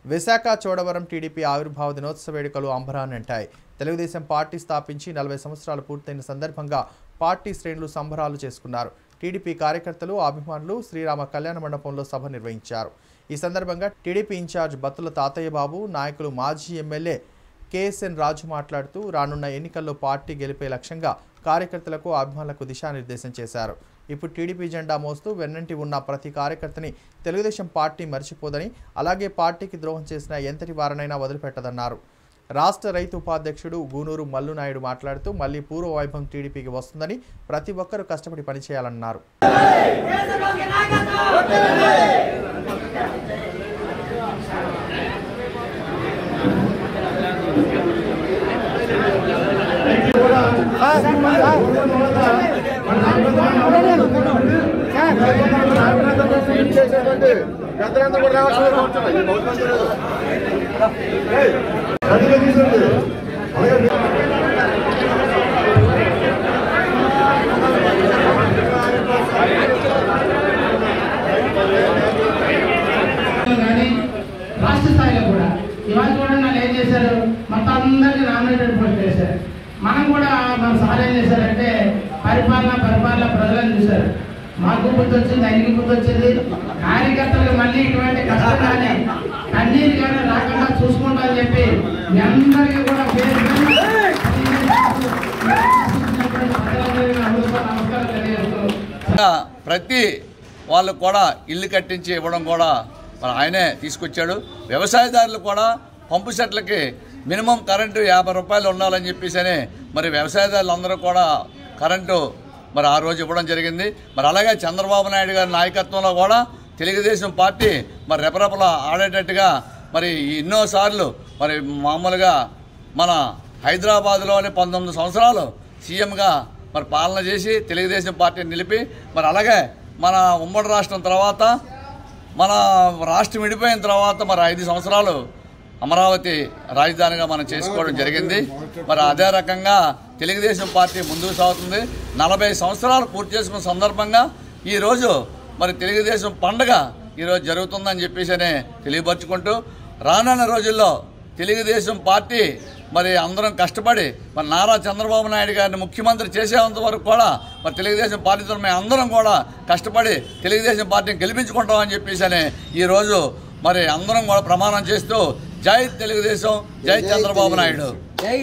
Visakha Chodavaram TDP ఆవిర్భావ దినోత్సవ వేడుకలు అంబరాన్నంటాయి తెలుగుదేశం పార్టీ స్థాపించి నలభై సంవత్సరాలు పూర్తయిన సందర్భంగా పార్టీ శ్రేణులు సంబరాలు చేసుకున్నారు టీడీపీ కార్యకర్తలు అభిమానులు శ్రీరామ కళ్యాణ మండపంలో సభ నిర్వహించారు ఈ సందర్భంగా టీడీపీ ఇన్ఛార్జ్ బత్తుల తాతయ్య బాబు నాయకులు మాజీ ఎమ్మెల్యే కేఎస్ఎన్ రాజు మాట్లాడుతూ రానున్న ఎన్నికల్లో పార్టీ గెలిపే లక్ష్యంగా కార్యకర్తలకు అభిమానులకు దిశానిర్దేశం చేశారు ఇప్పుడు టీడీపీ జెండా మోస్తూ వెన్నంటి ఉన్న ప్రతి కార్యకర్తని తెలుగుదేశం పార్టీ మర్చిపోదని అలాగే పార్టీకి ద్రోహం చేసిన ఎంతటి వారనైనా వదిలిపెట్టదన్నారు రాష్ట్ర రైతు ఉపాధ్యక్షుడు గూనూరు మల్లునాయుడు మాట్లాడుతూ మళ్ళీ పూర్వ వైభవం టీడీపీకి వస్తుందని ప్రతి ఒక్కరూ కష్టపడి పనిచేయాలన్నారు పెద్దలందరూ కూడా రావాల్సిన కోరుతున్నా. ఈ బహుమతి లేదు. ఏయ్, రెడీగా తీసుకోండి. అలాగే కానీ రాష్ట్ర స్థాయిలో కూడా ఇవాళ కూడా నన్ను ఏం చేశారు మొత్తం అందరికీ నామినేటెడ్ పోస్ట్ చేశారు మనం కూడా మన సార్ ఏం చేశారంటే పరిపాలన పరిపాలన ప్రజలను చూశారు మాకు బుద్ధి వచ్చింది ఆయనకి బుద్ధి వచ్చింది కార్యకర్తలకు మళ్ళీ ఇటువంటి కష్టం కానీ కన్నీరు కానీ రాకుండా చూసుకుంటా అని చెప్పి మీ అందరికీ కూడా పేరు పేరున ప్రజలందరికీ నా హృదయపూర్వక నమస్కారం తెలియజేస్తూ ఇంకా ప్రతి వాళ్ళకు కూడా ఇల్లు కట్టించి ఇవ్వడం కూడా మరి ఆయనే తీసుకొచ్చాడు వ్యవసాయదారులు కూడా పంపు సెట్లకి మినిమం కరెంటు యాభై రూపాయలు ఉండాలని చెప్పేసి అని మరి వ్యవసాయదారులు అందరూ కూడా కరెంటు మరి ఆ రోజు ఇవ్వడం జరిగింది మరి అలాగే చంద్రబాబు నాయుడు గారి నాయకత్వంలో కూడా తెలుగుదేశం పార్టీ మరి రెపరెపల ఆడేటట్టుగా మరి ఎన్నోసార్లు మరి మామూలుగా మన హైదరాబాద్లోని పంతొమ్మిది సంవత్సరాలు సీఎంగా మరి పాలన చేసి తెలుగుదేశం పార్టీని నిలిపి మరి అలాగే మన ఉమ్మడి రాష్ట్రం తర్వాత మన రాష్ట్రం విడిపోయిన తర్వాత మరి ఐదు సంవత్సరాలు అమరావతి రాజధానిగా మనం చేసుకోవడం జరిగింది మరి అదే రకంగా తెలుగుదేశం పార్టీ ముందుకు సాగుతుంది నలభై సంవత్సరాలు పూర్తి చేసుకున్న సందర్భంగా ఈరోజు మరి తెలుగుదేశం పండగ ఈరోజు జరుగుతుందని చెప్పేసి తెలియపరుచుకుంటూ రానున్న రోజుల్లో తెలుగుదేశం పార్టీ మరి అందరం కష్టపడి మరి నారా చంద్రబాబు నాయుడు గారిని ముఖ్యమంత్రి చేసేంత వరకు కూడా మరి తెలుగుదేశం పార్టీతో మేము అందరం కూడా కష్టపడి తెలుగుదేశం పార్టీని గెలిపించుకుంటామని చెప్పేసి అని ఈరోజు మరి అందరం కూడా ప్రమాణం చేస్తూ జై తెలుగుదేశం జై చంద్రబాబు నాయుడు